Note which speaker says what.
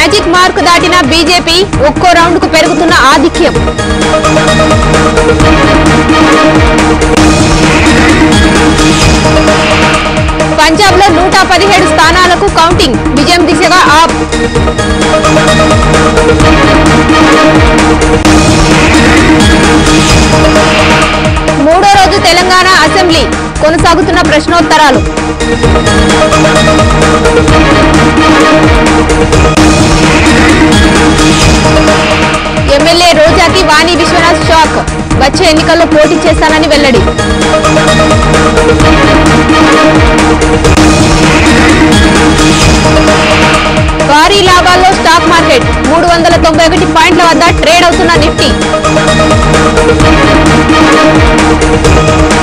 Speaker 1: magic mark దాటిన BJP ఒక్కో round కు పెరుగుతున్న ఆధిక్యం పంజాబ్ లో నూట పదిహేడు స్థానాలకు కౌంటింగ్ విజయం దిశగా ఆప్ మూడో రోజు తెలంగాణ అసెంబ్లీ కొనసాగుతున్న ప్రశ్నోత్తరాలు ఎమ్మెల్యే రోజాకి వాణి విశ్వనాథ్ షాక్ వచ్చే ఎన్నికల్లో పోటీ చేస్తానని వెల్లడి భారీ లాభాల్లో స్టాక్ మార్కెట్ మూడు వందల తొంభై ఒకటి పాయింట్ల వద్ద ట్రేడ్ అవుతున్న నిఫ్టీ